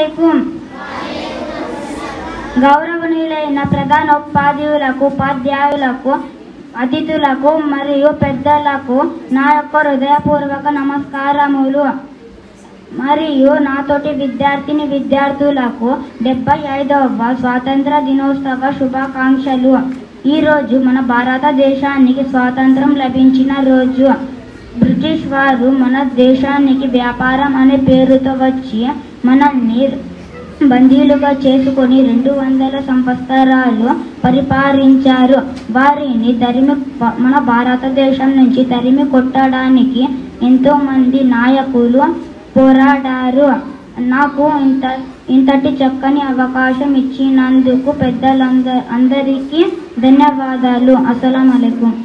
అలైకుం గౌరవనీయులైన ప్రధానోపాధ్యాయులకు ఉపాధ్యాయులకు అతిథులకు మరియు పెద్దలకు నా యొక్క హృదయపూర్వక నమస్కారములు మరియు నాతోటి విద్యార్థిని విద్యార్థులకు డెబ్బై ఐదవ స్వాతంత్ర దినోత్సవ శుభాకాంక్షలు ఈరోజు మన భారతదేశానికి స్వాతంత్రం లభించిన రోజు బ్రిటిష్ వారు మన దేశానికి వ్యాపారం అనే పేరుతో వచ్చి మనల్ని బందీలుగా చేసుకొని రెండు వందల సంవత్సరాలు పరిపాలించారు వారిని తరిమి మన భారతదేశం నుంచి తరిమి కొట్టడానికి ఎంతో మంది నాయకులు పోరాడారు నాకు ఇంత ఇంతటి చక్కని అవకాశం ఇచ్చినందుకు పెద్దలంద అందరికీ ధన్యవాదాలు అస్సలం అలైకుం